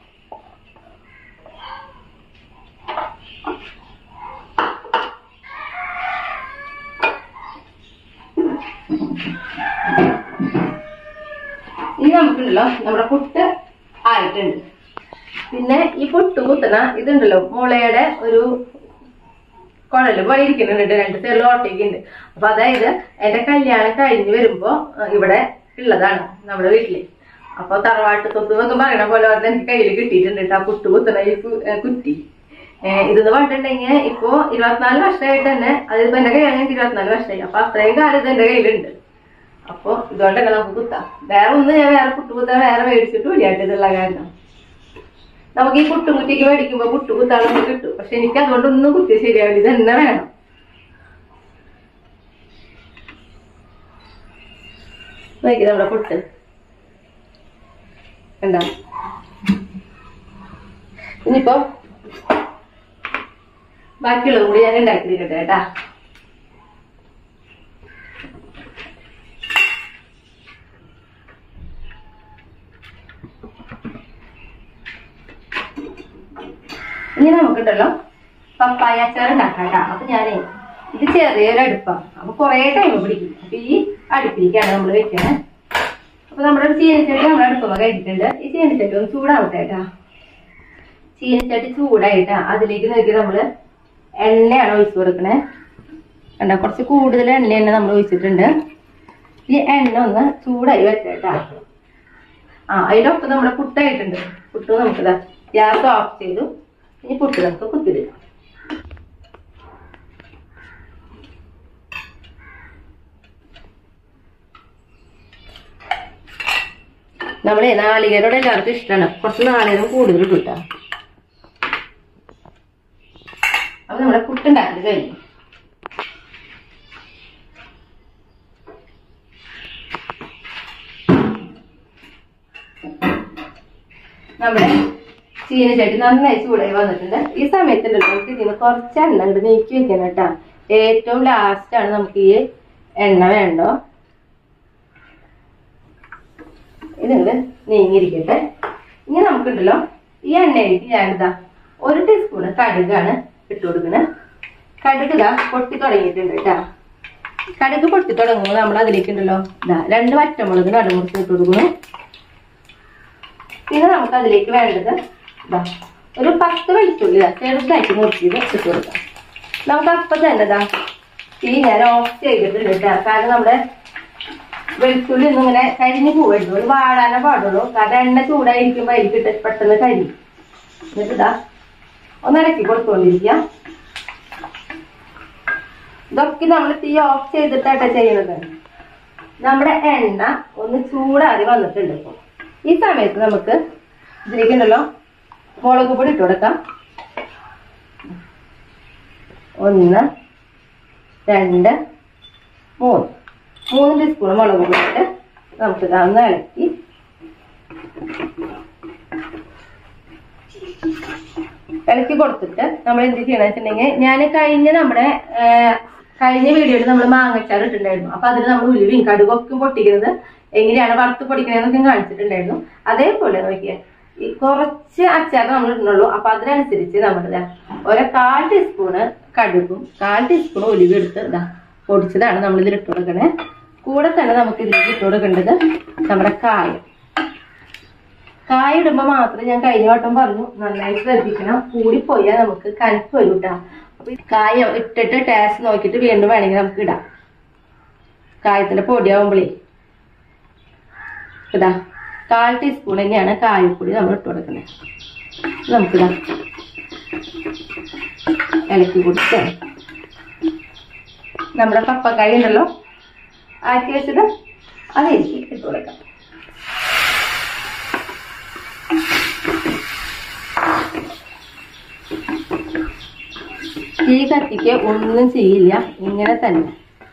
ഇനി നമുക്കുണ്ടല്ലോ നമ്മുടെ പുട്ട് ആയിട്ടുണ്ട് പിന്നെ ഈ പുട്ട് കുത്തണ ഇതുണ്ടല്ലോ മുളയുടെ ഒരു കുഴല് പോലെ ഇരിക്കുന്നുണ്ട് രണ്ട് സൈഡിൽ ഓട്ടയ്ക്കുണ്ട് അപ്പൊ അതായത് എന്റെ കല്യാണം കഴിഞ്ഞ് വരുമ്പോ അഹ് ഇവിടെ ഉള്ളതാണ് നമ്മുടെ വീട്ടില് അപ്പൊ തറവാട്ട് സ്വത്ത് എന്നൊക്കെ പറയണ പോലെ അത് എനിക്ക് കയ്യിൽ കിട്ടിയിട്ടുണ്ട് കേട്ടോ ആ പുട്ട് കുത്തണ ഈ കു- ഏഹ് കുറ്റി ഏഹ് ഇതെന്ന് പറഞ്ഞിട്ടുണ്ടെങ്കിൽ ഇപ്പൊ ഇരുപത്തിനാല് വർഷമായിട്ട് തന്നെ അതിപ്പോ എന്റെ കല്യാണം കഴിഞ്ഞിട്ട് ഇരുപത്തിനാല് വർഷമായി അപ്പൊ അത്രയും കാലം ഇത് എന്റെ കയ്യിലുണ്ട് അപ്പൊ ഇതുകൊണ്ട് തന്നെ നമുക്ക് കുത്താം വേറെ ഒന്നും ഞാൻ വേറെ പുട്ട് കുത്താൻ വേറെ മേടിച്ചിട്ട് ഇല്ലാട്ട് ഇതുള്ള കാരണം നമുക്ക് ഈ പുട്ടുകുറ്റിക്ക് മേടിക്കുമ്പോ പുട്ട് കുത്താളൊക്കെ കിട്ടും പക്ഷെ എനിക്ക് അതുകൊണ്ടൊന്നും കുത്തി ശരിയാവില്ല ഇത് തന്നെ വേണം നോക്കി നമ്മുടെ പുട്ട് കണ്ടോ ഇനിയിപ്പോ ബാക്കിയുള്ളത് കൂടി ഞാൻ ഉണ്ടാക്കിയിരിക്കട്ടെ കേട്ടാ ഇനി നമുക്കുണ്ടല്ലോ പപ്പായ അച്ചാർ ഉണ്ടാക്കാം കേട്ടോ അപ്പൊ ഞാനേ ഇത് ചെറിയൊരു അടുപ്പാണ് അപ്പൊ കുറേ ടൈം പിടിക്കും അപ്പൊ ഈ അടുപ്പിലേക്കാണ് നമ്മൾ വെക്കണേ അപ്പൊ നമ്മുടെ ചീനച്ചട്ടി നമ്മൾ അടുപ്പമ കഴിച്ചിട്ടുണ്ട് ഈ ചീനച്ചട്ടി ഒന്ന് ചൂടാവട്ടെ കേട്ടാ ചീനച്ചട്ടി ചൂടായിട്ടാ അതിലേക്ക് നോക്കി നമ്മള് എണ്ണയാണ് ഒഴിച്ചു കൊടുക്കണേ കണ്ട കുറച്ച് കൂടുതൽ എണ്ണ തന്നെ നമ്മൾ ഒഴിച്ചിട്ടുണ്ട് ഈ എണ്ണ ഒന്ന് ചൂടായി വെച്ചേട്ടാ ആ അതിലൊപ്പം നമ്മുടെ പുട്ടായിട്ടുണ്ട് പുട്ട് നമുക്കിതാ ഗ്യാസ് ഓഫ് ചെയ്തു ഇനി പുട്ട് നമുക്ക് കുത്തിയിടാം നമ്മളെ നാളികേരോടെ എല്ലാവർക്കും ഇഷ്ടമാണ് കുറച്ച് നാളികേരം കൂടുതൽ കിട്ടാം അപ്പൊ നമ്മുടെ പുട്ടുണ്ടാക്കി കഴിഞ്ഞു നമ്മുടെ ചീനച്ചട്ടി നന്നായി ചൂടായി വന്നിട്ടുണ്ട് ഈ സമയത്തുണ്ടല്ലോ നമുക്ക് ഇതിന് കുറച്ച് എണ്ണ ഇങ്ങോട്ട് നീക്കി വെക്കണം കേട്ടാ ഏറ്റവും ലാസ്റ്റ് ആണ് നമുക്ക് ഈ എണ്ണ വേണ്ടോ ഇതിങ്ങോട്ട് നീങ്ങിയിരിക്കട്ടെ ഇനി നമുക്കുണ്ടല്ലോ ഈ എണ്ണയിലേക്ക് ഞാനിതാ ഒരു ടീസ്പൂണ് കടുകാണ് ഇട്ട് കൊടുക്കുന്നത് കടുക് ഇതാ പൊട്ടി തുടങ്ങിയിട്ടുണ്ട് കേട്ടാ കടുക് പൊട്ടി തുടങ്ങുമ്പോൾ നമ്മൾ അതിലേക്ക് ഉണ്ടല്ലോ ഇതാ രണ്ട് വറ്റമുളക് നടുമുറിച്ച് ഇട്ട് കൊടുക്കുന്നു പിന്നെ നമുക്ക് അതിലേക്ക് വേണ്ടത് ഇതാ ഒരു പത്ത് വെളുത്തുള്ളി ഇതാ ചെറുതായിട്ട് മുറിച്ചിട്ട് ഇട്ട് കൊടുക്കാം നമുക്ക് അപ്പം തന്നെ ഇതാ തീ ഞാൻ ഓഫ് ചെയ്തിട്ടുണ്ട് കേട്ടോ കാരണം നമ്മുടെ വെളുത്തുള്ളി ഒന്നും ഇങ്ങനെ കരിഞ്ഞു പോകരുത് ഒരു വാടാനേ പാടുള്ളൂ കാരണം എണ്ണ ചൂടായിരിക്കുമ്പോൾ അതിലേക്ക് പെട്ടെന്ന് കരിയും എന്നിട്ട് ഇതാ ഒന്ന് ഇറക്കി കൊടുത്തുകൊണ്ടിരിക്കാം ഇതൊക്കെ നമ്മൾ തീ ഓഫ് ചെയ്തിട്ടാട്ടാ ചെയ്യുന്നത് നമ്മുടെ എണ്ണ ഒന്ന് ചൂടാറി വന്നിട്ടുണ്ട് ഇപ്പൊ ഈ സമയത്ത് നമുക്ക് ഇതിലേക്കുണ്ടല്ലോ മുളക് പൊടി ഇട്ട് കൊടുക്കാം ഒന്ന് രണ്ട് മൂന്ന് മൂന്ന് ടീസ്പൂൺ മുളക് പൊടി ഇട്ട് നമുക്ക് ഇതൊന്ന് ഇളക്കി ഇളക്കി കൊടുത്തിട്ട് നമ്മൾ എന്ത് ചെയ്യണമെന്ന് വെച്ചിട്ടുണ്ടെങ്കിൽ ഞാൻ കഴിഞ്ഞ നമ്മുടെ ആ, കഴിഞ്ഞ വീഡിയോയിൽ നമ്മൾ മാങ്ങച്ചാർ ഇട്ടിട്ടുണ്ടായിരുന്നു അപ്പൊ അതിൽ നമ്മൾ ഉലുവയും കടുകൊക്കെ പൊട്ടിക്കുന്നത് എങ്ങനെയാണ് വറുത്ത് പൊടിക്കണതെന്നൊക്കെ കാണിച്ചിട്ടുണ്ടായിരുന്നു അതേപോലെ നോക്കിയാൽ ഈ കുറച്ച് അച്ചാർ നമ്മൾ ഇടുന്നുള്ളൂ അപ്പൊ അതിനനുസരിച്ച് നമ്മൾ ഇതാ ഒരു കാൽ ടീസ്പൂണ് കടുകും കാൽ ടീസ്പൂൺ ഉലുവ എടുത്ത് ഇതാ പൊടിച്ചതാണ് നമ്മൾ ഇതിൽ ഇട്ട് കൊടുക്കണേ കൂടെ തന്നെ നമുക്ക് ഇതിലേക്ക് ഇട്ട് കൊടുക്കേണ്ടത് നമ്മുടെ കായം കായ ഇടുമ്പോ മാത്രം ഞാൻ കഴിഞ്ഞ വട്ടം പറഞ്ഞു നന്നായി ശ്രദ്ധിക്കണം കൂടിപ്പോയാൽ നമുക്ക് കനപ്പ് വരും കേട്ടോ അപ്പൊ ഈ കായ ഇട്ടിട്ട് ടേസ്റ്റ് നോക്കിയിട്ട് വീണ്ടും വേണമെങ്കിൽ നമുക്ക് ഇടാം കായത്തിന്റെ പൊടിയാവുമ്പോഴേ ഇതാ കാൽ ടീസ്പൂൺ തന്നെയാണ് കായപ്പൊടി നമ്മൾ ഇട്ട് കൊടുക്കുന്നത് നമുക്കിതാ ഇളക്കി കൊടുത്ത് നമ്മുടെ പപ്പക്കായ ഉണ്ടല്ലോ ആക്കി വെച്ചത് അതിലേക്ക് ഇട്ട് കൊടുക്കാം തീ കത്തിക്ക് ഒന്നും ചെയ്യില്ല ഇങ്ങനെ തന്നെ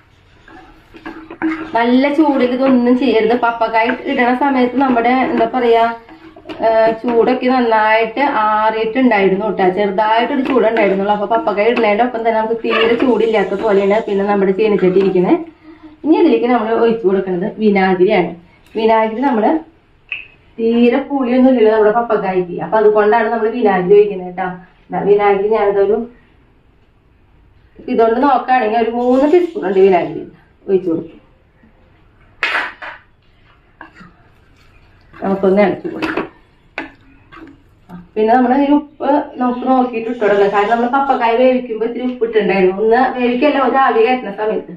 നല്ല ചൂടിൽ ഇതൊന്നും ചെയ്യരുത് പപ്പക്കായ ഇടണ സമയത്ത് നമ്മുടെ എന്താ പറയാ ആ, ചൂടൊക്കെ നന്നായിട്ട് ആറിയിട്ടുണ്ടായിരുന്നു കേട്ടോ ചെറുതായിട്ടൊരു ചൂടുണ്ടായിരുന്നുള്ളൂ അപ്പൊ പപ്പക്കായ ഇടുന്നതിന്റെ ഒപ്പം തന്നെ നമുക്ക് തീരെ ചൂടില്ലാത്ത പോലെയാണ് പിന്നെ നമ്മുടെ ചീനച്ചട്ടി ഇരിക്കുന്നത് ഇനി ഇതിലേക്ക് നമ്മൾ ഒഴിച്ചു കൊടുക്കുന്നത് വിനാഗിരിയാണ് വിനാഗിരി നമ്മള് തീരെ പുളിയൊന്നും ഇല്ലല്ലോ നമ്മുടെ പപ്പക്കായ്ക്ക് അപ്പൊ അതുകൊണ്ടാണ് നമ്മൾ വിനാഗിരി ഒഴിക്കുന്നത് കേട്ടോ ദാ വിനാഗിരി ഞാനിതൊരു ഇതുകൊണ്ട് നോക്കുകയാണെങ്കിൽ ഒരു മൂന്ന് ടീസ്പൂൺ ഉണ്ട് വിനാഗിരി ഒഴിച്ചു കൊടുക്കും നമുക്കൊന്ന് ഇളക്കി കൊടുക്കാം ആ, പിന്നെ നമ്മൾ ഈ ഉപ്പ് നമുക്ക് നോക്കിയിട്ട് ഇട്ട് കൊടുക്കാം കാരണം നമ്മൾ പപ്പക്കായ വേവിക്കുമ്പോൾ ഇത്തിരി ഉപ്പ് ഇട്ടുണ്ടായിരുന്നു ഒന്ന് വേവിക്കല്ല ഒരു ആവി കയറ്റുന്ന സമയത്ത്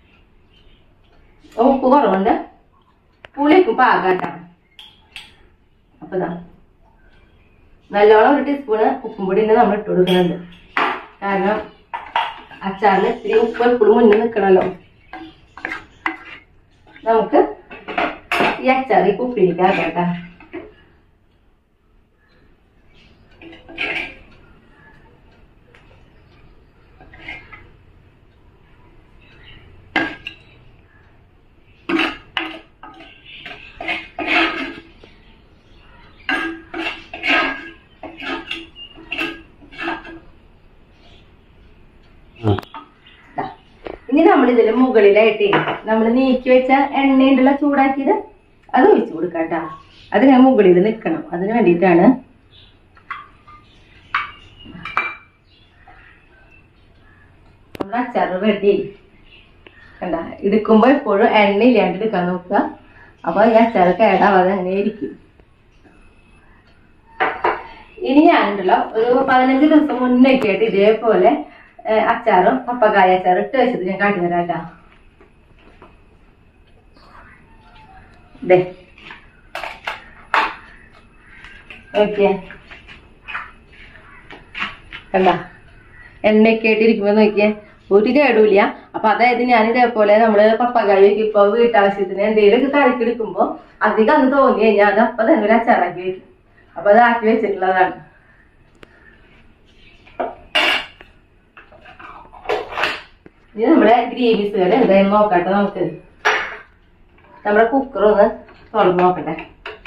അപ്പൊ ഉപ്പ് കുറവുണ്ട് പുളിയൊക്കെ പാകാട്ടാണ് അപ്പൊ ഇതാ നല്ലോണം ഒരു ടീസ്പൂണ് ഉപ്പും പൊടി തന്നെ നമ്മൾ ഇട്ട് കൊടുക്കുന്നുണ്ട് കാരണം അച്ചാറിന് ഇത്തിരി ഉപ്പ് എപ്പോഴും മുന്നിൽ നിൽക്കണല്ലോ നമുക്ക് ഈ അച്ചാർ ഈ കുപ്പിയിലേക്ക് ആക്കാം കേട്ടാ ദാ. ഇനി നമ്മൾ ഇതിന്റെ മുകളിലായിട്ട് നമ്മൾ നീക്കി വെച്ച എണ്ണയുണ്ടല്ലോ ചൂടാക്കിയത് അത് ഒഴിച്ചു കൊടുക്കാം കേട്ടാ അത് ഞാൻ മുകളിൽ നിൽക്കണം അതിന് വേണ്ടിയിട്ടാണ് നമ്മുടെ അച്ചാർ റെഡി കണ്ട എടുക്കുമ്പോൾ എപ്പോഴും എണ്ണ ഇല്ലാണ്ട് എടുക്കാൻ നോക്കുക അപ്പൊ ഈ അച്ചാർ കേടാവാതെ അങ്ങനെ ഇരിക്കും ഇനി ഞാനുണ്ടല്ലോ ഒരു പതിനഞ്ച് ദിവസം മുന്നേക്ക് ആയിട്ട് ഇതേപോലെ ഏഹ്, അച്ചാറും പപ്പക്കായ അച്ചാറും ഇട്ട് വെച്ചത് ഞാൻ കാട്ടി തരാം കേട്ടാ ദേ ഓക്കെ കണ്ട എണ്ണയൊക്കെ ആയിട്ടിരിക്കുമ്പോ നോക്കിയേ ഒരു കേടൂല അപ്പൊ അതായത് ഞാൻ ഇതേപോലെ നമ്മള് പപ്പക്കായൊക്കെ ഇപ്പൊ വീട്ടാവശ്യത്തിന് എന്തെങ്കിലുമൊക്കെ കറിക്കെടുക്കുമ്പോ അധികം അന്ന് തോന്നി കഴിഞ്ഞാൽ അത് അപ്പൊ തന്നെ ഒരു അച്ചാറാക്കി വെക്കും അപ്പൊ അത് ആക്കി വെച്ചിട്ടുള്ളതാണ് ഇനി നമ്മുടെ ഗ്രേവീസ് കറി എന്തായാലും നോക്കട്ടെ നമുക്ക് നമ്മുടെ കുക്കർ ഒന്ന് തുറന്ന് നോക്കട്ടെ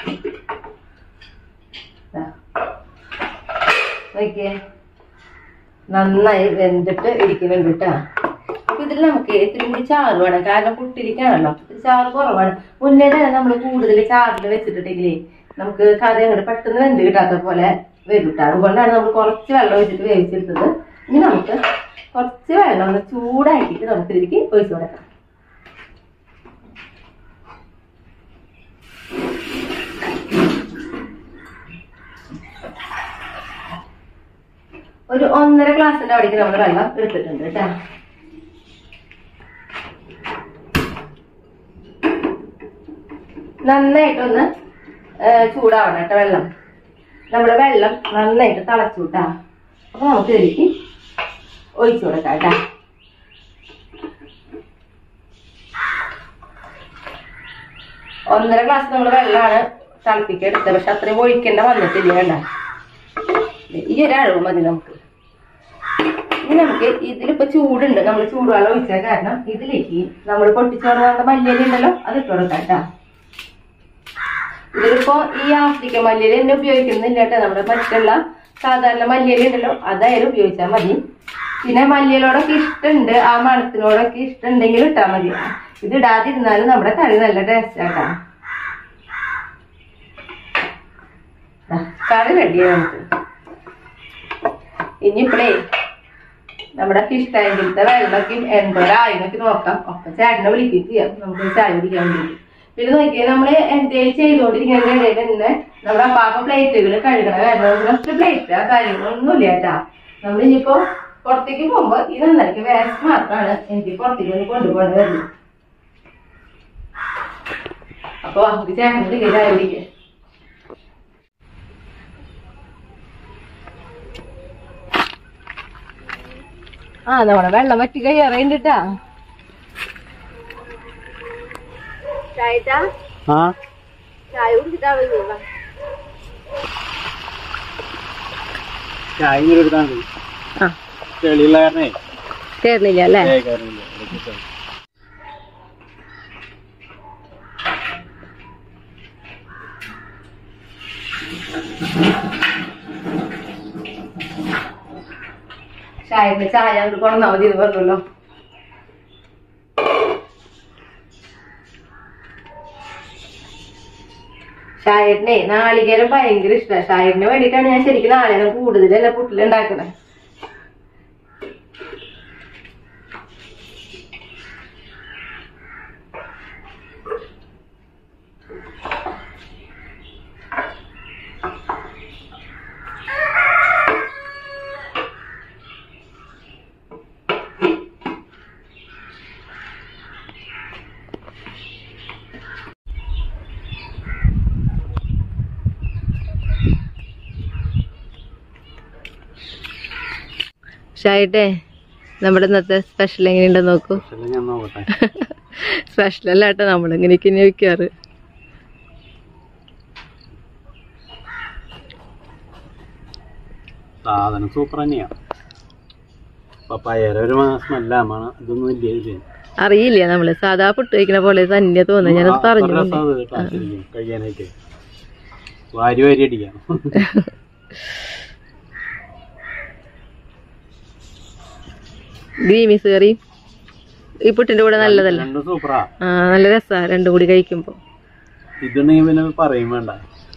ദാ. നോക്കിയേ നന്നായി വെന്തിട്ട് ഇരിക്കുന്നുണ്ട് കേട്ടാ അപ്പൊ ഇതിൽ നമുക്ക് ഇത്തിരി കൂടി ചാറ് വേണം കാരണം കുട്ടിരിക്കാണല്ലോ ഇത്തിരി ചാറ് കുറവാണ് മുന്നേ തന്നെ നമ്മൾ കൂടുതൽ ചാറിൽ വെച്ചിട്ടുണ്ടെങ്കിലേ നമുക്ക് കറി അങ്ങോട്ട് പെട്ടെന്ന് വെന്ത് കിട്ടാത്ത പോലെ വരും ട്ടോ. അതുകൊണ്ടാണ് നമ്മൾ കുറച്ച് വെള്ളം ഒഴിച്ചിട്ട് വേവിച്ചെടുത്തത് ഇനി നമുക്ക് കുറച്ച് വെള്ളം ഒന്ന് ചൂടാക്കിയിട്ട് നമുക്ക് ഇതിലേക്ക് ഒഴിച്ചു കൊടുക്കാം ഒരു ഒന്നര ഗ്ലാസിന്റെ അവിടേക്ക് നമ്മൾ വെള്ളം എടുത്തിട്ടുണ്ട് കേട്ടാ നന്നായിട്ടൊന്ന് ഏ, ചൂടാവണം കേട്ടോ വെള്ളം നമ്മുടെ വെള്ളം നന്നായിട്ട് തിളച്ചു കേട്ടാ അപ്പൊ നമുക്ക് ഇതിലേക്ക് ഒഴിച്ചു കൊടുക്കാം കേട്ടാ ഒന്നര ഗ്ലാസ് നമ്മൾ വെള്ളമാണ് തിളപ്പിക്കാൻ എടുത്തത് പക്ഷെ അത്രയും ഒഴിക്കേണ്ട വന്നിട്ടില്ല വേണ്ട ഈ ഒരു അളവ് മതി നമുക്ക് ഇനി നമുക്ക് ഇതിലിപ്പോ ചൂടുണ്ട് നമ്മൾ ചൂടുവെള്ളം ഒഴിച്ച കാരണം ഇതിലേക്ക് നമ്മൾ പൊട്ടിച്ചോറ് നമ്മുടെ മല്ലിയില ഉണ്ടല്ലോ അത് ഇട്ട് കൊടുക്കാം കേട്ടാ ഇതിലിപ്പോ ഈ ആഫ്രിക്കൻ മല്ലിയില തന്നെ ഉപയോഗിക്കുന്നില്ല കേട്ടോ നമ്മുടെ മറ്റുള്ള സാധാരണ മല്ലിയില ഉണ്ടല്ലോ അതായാലും ഉപയോഗിച്ചാൽ മതി പിന്നെ മല്ലിയിലോടൊക്കെ ഇഷ്ടമുണ്ട് ആ മണത്തിനോടൊക്കെ ഇഷ്ടമുണ്ടെങ്കിൽ ഇട്ടാൽ മതി ഇത് ഇടാതിരുന്നാലും നമ്മുടെ കറി നല്ല ടേസ്റ്റ് ആട്ടാ ദാ, കറി റെഡിയായി നമുക്ക് ഇനിയിപ്പോഴേ നമ്മുടെ ഫിഷ് ടാങ്കിലത്തെ വെള്ളമൊക്കെ എന്തോരായിനൊക്കെ നോക്കാം ഒക്കെ ചേട്ടനെ വിളിക്കുകയും ചെയ്യാം നമുക്ക് ചായ കുടിക്കാൻ വേണ്ടി പിന്നെ നോക്കിയാൽ നമ്മള് എന്തെങ്കിലും ചെയ്തുകൊണ്ടിരിക്കുന്ന ഇടയിൽ തന്നെ നമ്മുടെ അപ്പാപ്പ പ്ലേറ്റുകൾ കഴുകണ കാരണം കുറച്ച് പ്ലേറ്റ് ആ കാര്യങ്ങളൊന്നുമില്ല കേട്ടാ നമ്മൾ ഇനിയിപ്പോ പുറത്തേക്ക് പോകുമ്പോ ഈ നന്നായിട്ട് വേസ്റ്റ് മാത്രമാണ് എനിക്ക് പുറത്തേക്ക് വേണ്ടി കൊണ്ടുപോകേണ്ടി വരുന്നത് അപ്പൊ നമുക്ക് ചേട്ടൻ വിളിക്കുക ചായ കുടിക്കുക ആ നമ്മുടെ വെള്ളം വറ്റി കഴിയാറുണ്ടാ ചായട്ടാ ആ ചായ കുടിച്ചിട്ടാ വരുന്നത് ചായ ഇങ്ങനെ എടുത്താൽ മതി ആ ചെളിയുള്ള കാരണേ ചേർന്നില്ല അല്ലേ ചായ കയറുന്നില്ല ഇടയ്ക്ക് ചായ. ചായന്റെ ചായ അങ്ങോട്ട് കൊണ്ടാ മതി എന്ന് പറഞ്ഞല്ലോ ഷായറിനെ നാളികേരം ഭയങ്കര ഇഷ്ടമാണ് ഷായറിന് വേണ്ടിയിട്ടാണ് ഞാൻ ശരിക്കും നാളികേരം കൂടുതൽ എന്നെ പുട്ടിലുണ്ടാക്കണേ ഷായിട്ടെ നമ്മുടെ ഇന്നത്തെ സ്പെഷ്യൽ എങ്ങനെയുണ്ടെന്ന് നോക്കൂ പക്ഷേ ഞാൻ നോക്കട്ടെ സ്പെഷ്യൽ അല്ല കേട്ടോ നമ്മളിങ്ങനെയൊക്കെ ഇനി വെക്കാറ് സാധനം സൂപ്പർ തന്നെയാ പപ്പായയുടെ ഒരു സ്മെല്ലാണ് ഇതൊന്നും ഇല്ല ഇതില് അറിയില്ല നമ്മള് സാധാ പുട്ട് കഴിക്കണ പോലെ തന്നെ തോന്നുന്നു ഞാനത് അത്ര പറഞ്ഞു രസാ അത് കേട്ടോ ശരിക്കും കഴിക്കാനായിട്ട് വാരി വാരി അടിക്കാം ഗ്രീമീസ് കറി ഈ പുട്ടിന്റെ കൂടെ നല്ലതല്ല രണ്ടും സൂപ്പറാ ആ നല്ല രസാ രണ്ടും കൂടി കഴിക്കുമ്പോ ഇതുണ്ടെങ്കിൽ പിന്നെ പറയും വേണ്ട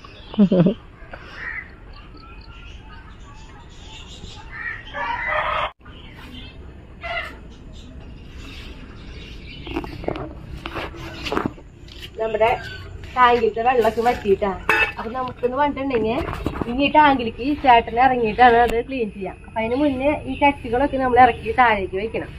നമ്മുടെ ടാങ്കിലത്തെ വെള്ളമൊക്കെ വറ്റിയിട്ടാ അപ്പൊ നമുക്കെന്ന് പറഞ്ഞിട്ടുണ്ടെങ്കിൽ ഇനി ഈ ടാങ്കിലേക്ക് ഈ ചേട്ടൻ ഇറങ്ങിയിട്ടാണ് അത് ക്ലീൻ ചെയ്യാം അപ്പൊ അതിന് മുന്നേ ഈ ചട്ടികളൊക്കെ നമ്മൾ ഇറക്കി താഴേക്ക് വെക്കണം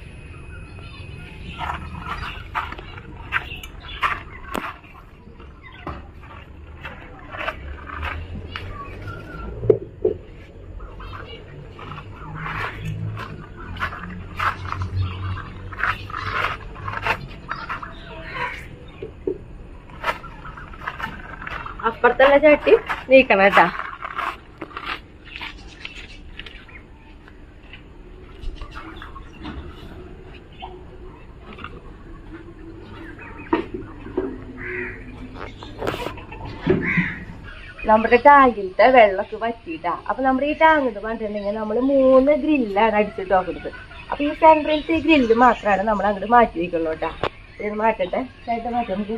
അപ്പുറത്തുള്ള ചട്ടി നീക്കണം കേട്ടാ നമ്മുടെ ടാങ്കിലത്തെ വെള്ളമൊക്കെ വറ്റിയിട്ടാ അപ്പൊ നമ്മുടെ ഈ ടാങ്ക് എന്ന് പറഞ്ഞിട്ടുണ്ടെങ്കിൽ നമ്മൾ മൂന്ന് ഗ്രില്ലാണ് അടിച്ചിട്ട് നോക്കുന്നത് അപ്പൊ ഈ സെൻട്രലത്തെ ഈ ഗ്രില്ല് മാത്രമാണ് നമ്മൾ അങ്ങോട്ട് മാറ്റി വെക്കുള്ളൂ കേട്ടാ ഇത് മാറ്റട്ടെ ചേട്ടാ മാറ്റാം നമുക്ക്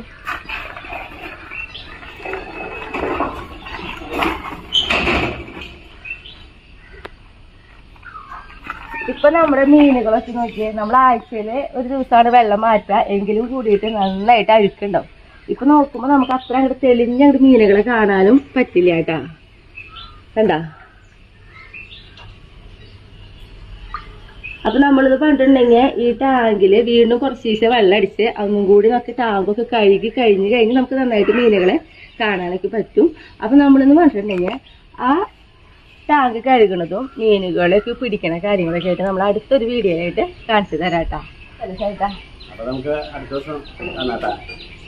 ഇപ്പൊ നമ്മുടെ മീനുകളൊക്കെ നോക്കിയേ നമ്മൾ ആഴ്ചയില് ഒരു ദിവസമാണ് വെള്ളം മാറ്റുക എങ്കിലും കൂടിയിട്ട് നന്നായിട്ട് അഴുക്കുണ്ടാവും ഇപ്പൊ നോക്കുമ്പോ നമുക്ക് അത്ര അങ്ങോട്ട് തെളിഞ്ഞ അങ്ങോട്ട് മീനുകളെ കാണാനും പറ്റില്ല കേട്ടാ കണ്ടാ അപ്പൊ നമ്മളിത് പറഞ്ഞിട്ടുണ്ടെങ്കിൽ ഈ ടാങ്കില് വീണ്ടും കുറച്ച് ദിവസം വെള്ളം അടിച്ച് ഒന്നും കൂടി നമുക്ക് ടാങ്കൊക്കെ കഴുകി കഴിഞ്ഞ് കഴിഞ്ഞ് നമുക്ക് നന്നായിട്ട് മീനുകളെ കാണാനൊക്കെ പറ്റും അപ്പൊ നമ്മളിന്ന് പറഞ്ഞിട്ടുണ്ടെങ്കിൽ ആ ടാങ്ക് കഴുകണതും മീനുകളൊക്കെ പിടിക്കണ കാര്യങ്ങളൊക്കെ ആയിട്ട് നമ്മൾ അടുത്തൊരു വീഡിയോയിലായിട്ട് കാണിച്ചു തരാട്ടാ അല്ലേ ചേട്ടാ അപ്പൊ നമുക്ക് അടുത്ത ദിവസം കാണാട്ടാ